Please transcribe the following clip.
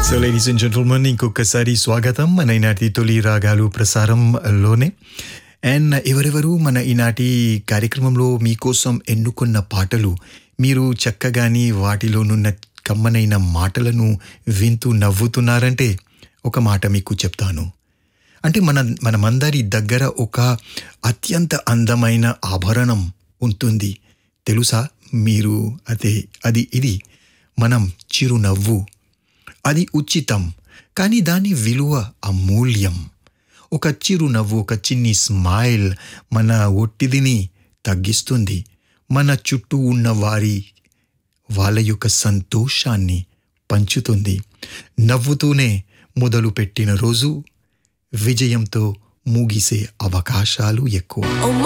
so ladies and gentleman ఇంకొకసారి స్వాగతం మన ఈనాటి తొలి రాగాలు ప్రసారంలోనే అండ్ ఎవరెవరు మన ఈనాటి కార్యక్రమంలో మీకోసం ఎన్నుకున్న పాటలు మీరు చక్కగాని వాటిలోనున్న కమ్మనైన మాటలను వింటూ నవ్వుతున్నారంటే ఒక మాట మీకు చెప్తాను అంటే మన మనమందరి దగ్గర ఒక అత్యంత అందమైన ఆభరణం ఉంటుంది తెలుసా మీరు అదే అది ఇది మనం చిరునవ్వు అది ఉచితం కానీ దాని విలువ అమూల్యం ఒక చిరునవ్వు ఒక చిన్ని స్మైల్ మన ఒత్తిడిని తగ్గిస్తుంది మన చుట్టూ ఉన్న వారి వాళ్ళ యొక్క సంతోషాన్ని పంచుతుంది నవ్వుతూనే మొదలుపెట్టిన రోజు విజయంతో ముగిసే అవకాశాలు ఎక్కువ Oh